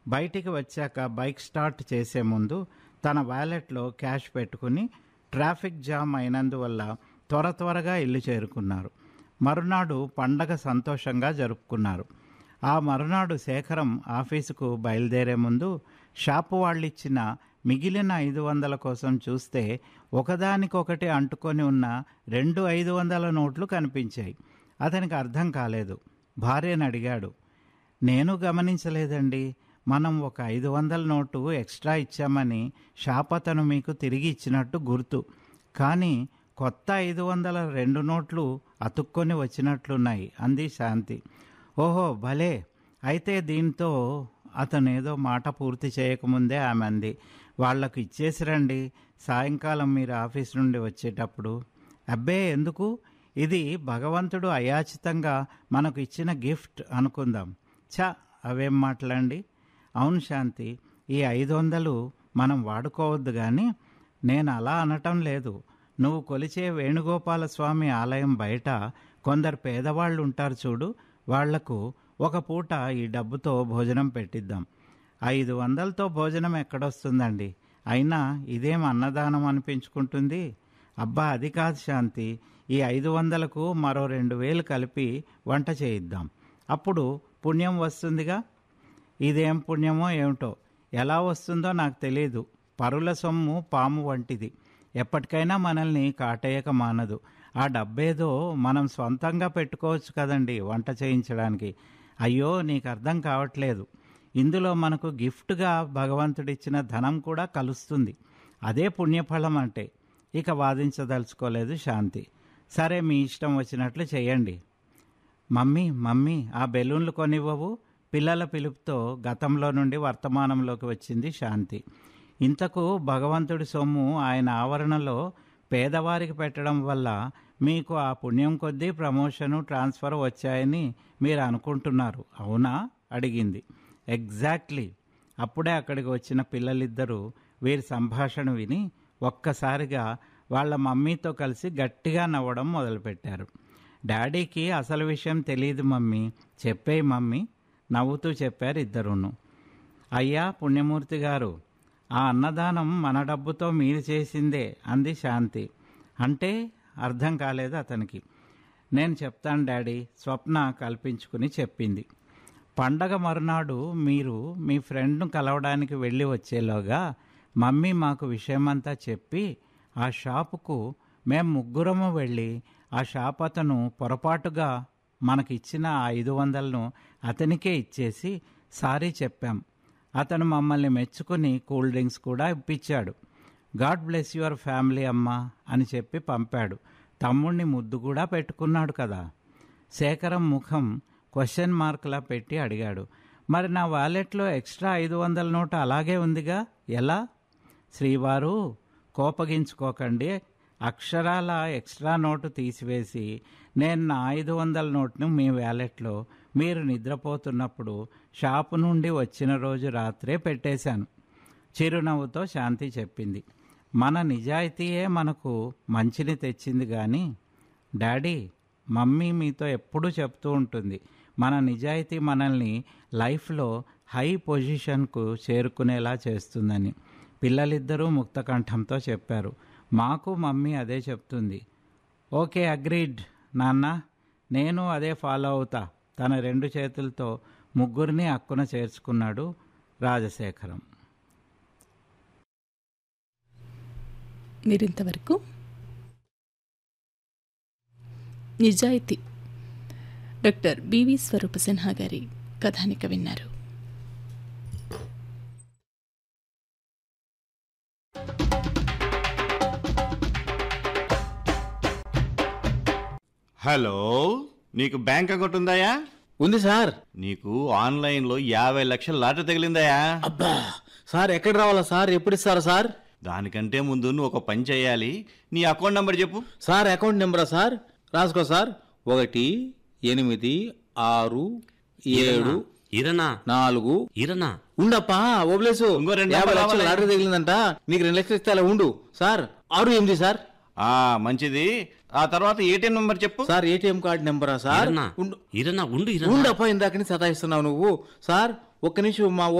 బయటికి వచ్చాక bike start చేసే ముందు తన వ్యాలెట్లో క్యాష్ పెట్టుకుని ట్రాఫిక్ జామ్ అయినందువల్ల త్వర త్వరగా ఇల్లు చేరుకున్నారు మరునాడు పండగ సంతోషంగా జరుపుకున్నారు ఆ మరునాడు శేఖరం ఆఫీసుకు బయలుదేరే ముందు షాపు వాళ్ళిచ్చిన మిగిలిన ఐదు వందల కోసం చూస్తే ఒకదానికొకటి అంటుకొని ఉన్న రెండు ఐదు వందల నోట్లు కనిపించాయి అతనికి అర్థం కాలేదు భార్యను అడిగాడు నేను గమనించలేదండి మనం ఒక ఐదు వందల నోటు ఎక్స్ట్రా ఇచ్చామని షాప్ అతను మీకు తిరిగి ఇచ్చినట్టు గుర్తు కానీ కొత్త ఐదు వందల రెండు నోట్లు అతుక్కొని వచ్చినట్లున్నాయి అంది శాంతి ఓహో భలే అయితే దీంతో అతను ఏదో మాట పూర్తి చేయకముందే ఆమె అంది వాళ్లకు ఇచ్చేసిరండి సాయంకాలం మీరు ఆఫీస్ నుండి వచ్చేటప్పుడు అబ్బే ఎందుకు ఇది భగవంతుడు అయాచితంగా మనకు ఇచ్చిన గిఫ్ట్ అనుకుందాం ఛ అవేం మాటలండి అవును శాంతి ఈ ఐదు వందలు మనం వాడుకోవద్దు కానీ నేను అలా అనటం లేదు నువ్వు కొలిచే వేణుగోపాల స్వామి ఆలయం బయట కొందరు పేదవాళ్ళు ఉంటారు చూడు వాళ్లకు ఒక పూట ఈ డబ్బుతో భోజనం పెట్టిద్దాం ఐదు వందలతో భోజనం ఎక్కడొస్తుందండి అయినా ఇదేం అన్నదానం అనిపించుకుంటుంది అబ్బా అది కాదు శాంతి ఈ ఐదు వందలకు మరో రెండు వేలు కలిపి వంట చేయిద్దాం అప్పుడు పుణ్యం వస్తుందిగా ఇదేం పుణ్యమో ఏమిటో ఎలా వస్తుందో నాకు తెలియదు పరుల సొమ్ము పాము వంటిది ఎప్పటికైనా మనల్ని కాటేయక మానదు ఆ డబ్బేదో మనం సొంతంగా పెట్టుకోవచ్చు కదండి వంట చేయించడానికి అయ్యో నీకు అర్థం కావట్లేదు ఇందులో మనకు గిఫ్ట్గా భగవంతుడిచ్చిన ధనం కూడా కలుస్తుంది అదే పుణ్యఫలం అంటే ఇక వాదించదలుచుకోలేదు శాంతి సరే మీ ఇష్టం వచ్చినట్లు చేయండి మమ్మీ మమ్మీ ఆ బెలూన్లు కొనివ్వవు పిల్లల పిలుపుతో గతంలో నుండి వర్తమానంలోకి వచ్చింది శాంతి ఇంతకు భగవంతుడి సొమ్ము ఆయన ఆవరణలో పేదవారికి పెట్టడం వల్ల మీకు ఆ పుణ్యం కొద్దీ ప్రమోషను ట్రాన్స్ఫర్ వచ్చాయని మీరు అనుకుంటున్నారు అవునా అడిగింది ఎగ్జాక్ట్లీ అప్పుడే అక్కడికి వచ్చిన పిల్లలిద్దరూ వీరి సంభాషణ విని ఒక్కసారిగా వాళ్ళ మమ్మీతో కలిసి గట్టిగా నవ్వడం మొదలుపెట్టారు డాడీకి అసలు విషయం తెలియదు మమ్మీ చెప్పేయి మమ్మీ నవ్వుతూ చెప్పారు ఇద్దరును అయ్యా పుణ్యమూర్తి గారు ఆ అన్నదానం మన డబ్బుతో మీరు చేసిందే అంది శాంతి అంటే అర్థం కాలేదు అతనికి నేను చెప్తాను డాడీ స్వప్న కల్పించుకుని చెప్పింది పండగ మరునాడు మీరు మీ ఫ్రెండ్ను కలవడానికి వెళ్ళి వచ్చేలోగా మమ్మీ మాకు విషయమంతా చెప్పి ఆ షాపుకు మేం ముగ్గురము వెళ్ళి ఆ షాప్ అతను పొరపాటుగా మనకిచ్చిన ఆ ఐదు వందలను అతనికే ఇచ్చేసి సారీ చెప్పాం అతను మమ్మల్ని మెచ్చుకుని కూల్ డ్రింక్స్ కూడా ఇప్పించాడు గాడ్ బ్లెస్ యువర్ ఫ్యామిలీ అమ్మా అని చెప్పి పంపాడు తమ్ముణ్ణి ముద్దు కూడా పెట్టుకున్నాడు కదా శేఖరం ముఖం క్వశ్చన్ మార్క్లా పెట్టి అడిగాడు మరి నా వాలెట్లో ఎక్స్ట్రా ఐదు వందల నోటు అలాగే ఉందిగా ఎలా శ్రీవారు కోపగించుకోకండి అక్షరాల ఎక్స్ట్రా నోటు తీసివేసి నేను నా ఐదు వందల నోట్ను మీ వ్యాలెట్లో మీరు నిద్రపోతున్నప్పుడు షాపు నుండి వచ్చిన రోజు రాత్రే పెట్టేశాను చిరునవ్వుతో శాంతి చెప్పింది మన నిజాయితీయే మనకు మంచిని తెచ్చింది కానీ డాడీ మమ్మీ మీతో ఎప్పుడూ చెప్తూ ఉంటుంది మన నిజాయితీ మనల్ని లైఫ్లో హై పొజిషన్కు చేరుకునేలా చేస్తుందని పిల్లలిద్దరూ ముక్తకంఠంతో చెప్పారు మాకు మమ్మీ అదే చెప్తుంది ఓకే అగ్రీడ్ నాన్న నేను అదే ఫాలో అవుతా తన రెండు చేతులతో ముగ్గురిని అక్కున చేర్చుకున్నాడు రాజశేఖరం మీరింతవరకు నిజాయితీ డాక్టర్ బివి స్వరూప సిన్హా గారి కథానిక విన్నారు హలో నీకు బ్యాంక్ అకౌంట్ ఉందాయా ఉంది సార్ నీకు ఆన్లైన్లో యాభై లక్షల లాటరీ తగిలిందాయా అబ్బా సార్ ఎక్కడ రావాలా సార్ ఎప్పుడు ఇస్తారా సార్ దానికంటే ముందు నువ్వు ఒక పని చేయాలి నీ అకౌంట్ నంబర్ చెప్పు సార్ అకౌంట్ నెంబరా సార్ రాసుకో సార్ ఒకటి ఎనిమిది ఆరు ఏడు ఇరనా నాలుగు ఇరనా ఉండప్పా ఓబ్లేసు ఇంకో రెండు యాభై నెంబర్లు లక్షలు రావాలి. లాటరీ తగిలిందంట నీకు రెండు లక్షలు ఇస్తే అలా ఉండు సార్ ఆరు ఎనిమిది సార్ ఆ మంచిది ఆ తర్వాత ఏటీఎం నంబర్ చెప్పు సార్ ఏటీఎం కార్డు నెంబరా సార్ ఇరనా ఉండు ఇరనా ఉండు ఇరనా ఉండప్పా ఇందాకని సతాయిస్తున్నావు నువ్వు సార్ ఒక్క నిమిషం మా